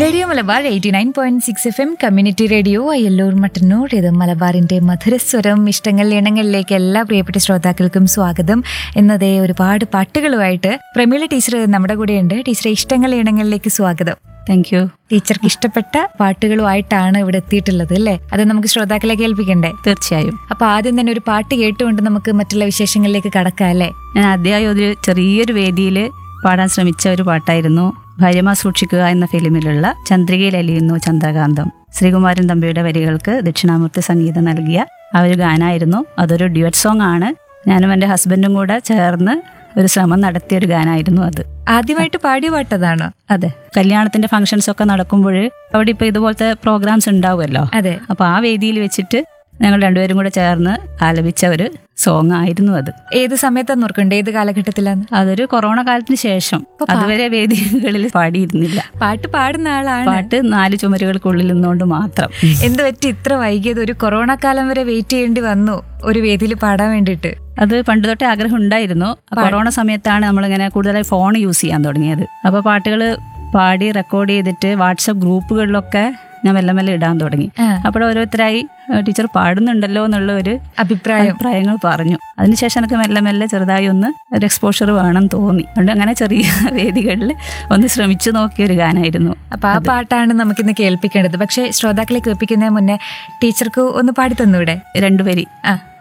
Radio Malabar eighty nine point six F M community radio Ayyallur Mattannur ഇത് മലബാറിന്റെ മധുരസ്വരം ഇഷ്ടങ്ങൾ ഇണങ്ങളിലേക്ക് എല്ലാ പ്രിയപ്പെട്ട ശ്രോതാക്കൾക്കും സ്വാഗതം എന്നതേ ഒരുപാട് പാട്ടുകളുമായിട്ട് പ്രമീള ടീച്ചർ നമ്മുടെ കൂടെയുണ്ട് ടീച്ചറെ ഇഷ്ടങ്ങൾ ഇണങ്ങളിലേക്ക് സ്വാഗതം താങ്ക് യു ടീച്ചർക്ക് ഇഷ്ടപ്പെട്ട പാട്ടുകളുമായിട്ടാണ് ഇവിടെ എത്തിയിട്ടുള്ളത് അല്ലേ അത് നമുക്ക് ശ്രോതാക്കളെ കേൾപ്പിക്കണ്ടേ തീർച്ചയായും അപ്പൊ ആദ്യം തന്നെ ഒരു പാട്ട് കേട്ടുകൊണ്ട് നമുക്ക് മറ്റുള്ള വിശേഷങ്ങളിലേക്ക് കടക്കാം അല്ലേ ഞാൻ ആദ്യമായി ഒരു ചെറിയൊരു വേദിയിൽ പാടാൻ ശ്രമിച്ച ഒരു പാട്ടായിരുന്നു ഭാര്യമ സൂക്ഷിക്കുക എന്ന ഫിലിമിലുള്ള ചന്ദ്രികയിൽ അലിയുന്നു ചന്ദ്രകാന്തം ശ്രീകുമാരൻ തമ്പിയുടെ വരികൾക്ക് ദക്ഷിണാമൂർത്തി സംഗീതം നൽകിയ ആ ഒരു ഗാനായിരുന്നു അതൊരു ഡ്യുവറ്റ് സോങ് ആണ് ഞാനും എൻ്റെ ഹസ്ബൻഡും കൂടെ ചേർന്ന് ഒരു ശ്രമം നടത്തിയ ഒരു ഗാനായിരുന്നു അത് ആദ്യമായിട്ട് പാടിയ പാട്ടതാണോ അതെ കല്യാണത്തിന്റെ ഫംഗ്ഷൻസ് ഒക്കെ നടക്കുമ്പോൾ അവിടെ ഇപ്പൊ ഇതുപോലത്തെ പ്രോഗ്രാംസ് ഉണ്ടാവുമല്ലോ അതെ അപ്പൊ ആ വേദിയിൽ വെച്ചിട്ട് ഞങ്ങൾ രണ്ടുപേരും കൂടെ ചേർന്ന് ആലപിച്ച ഒരു സോങ് ആയിരുന്നു അത് ഏത് സമയത്താന്ന് ഓർക്കണ്ടേ ഏത് കാലഘട്ടത്തിലാണ് അതൊരു കൊറോണ കാലത്തിന് ശേഷം അതുവരെ വേദികളിൽ പാടിയിരുന്നില്ല പാട്ട് പാടുന്ന ആളാണ് പാട്ട് നാല് ചുമരുകൾക്കുള്ളിൽ നിന്നുകൊണ്ട് മാത്രം എന്ത് പറ്റി ഇത്ര വൈകിയത് ഒരു കൊറോണ കാലം വരെ വെയിറ്റ് ചെയ്യേണ്ടി വന്നു ഒരു വേദിയിൽ പാടാൻ വേണ്ടിയിട്ട് അത് പണ്ട് തൊട്ടേ ആഗ്രഹം ഉണ്ടായിരുന്നു കൊറോണ സമയത്താണ് നമ്മളിങ്ങനെ കൂടുതലായി ഫോൺ യൂസ് ചെയ്യാൻ തുടങ്ങിയത് അപ്പോൾ പാട്ടുകൾ പാടി റെക്കോർഡ് ചെയ്തിട്ട് വാട്സപ്പ് ഗ്രൂപ്പുകളിലൊക്കെ ഞാൻ മെല്ലെ മെല്ലെ ഇടാൻ തുടങ്ങി ആ. അപ്പോൾ ഓരോരുത്തരായി ടീച്ചർ പാടുന്നുണ്ടല്ലോ എന്നുള്ള ഒരു അഭിപ്രായം അഭിപ്രായങ്ങൾ പറഞ്ഞു അതിനുശേഷം എനിക്ക് മെല്ലെ മെല്ലെ ചെറുതായി ഒന്ന് ഒരു എക്സ്പോഷർ വേണം തോന്നി അതുകൊണ്ട് അങ്ങനെ ചെറിയ വേദികളിൽ ഒന്ന് ശ്രമിച്ചു നോക്കിയ ഒരു ഗാനായിരുന്നു അപ്പൊ ആ പാട്ടാണ് നമുക്കിന്ന് കേൾപ്പിക്കേണ്ടത് പക്ഷെ ശ്രോതാക്കളെ കേൾപ്പിക്കുന്നതിന് മുന്നേ ടീച്ചർക്ക് ഒന്ന് പാടി തന്നൂടെ രണ്ടുപേരി ആ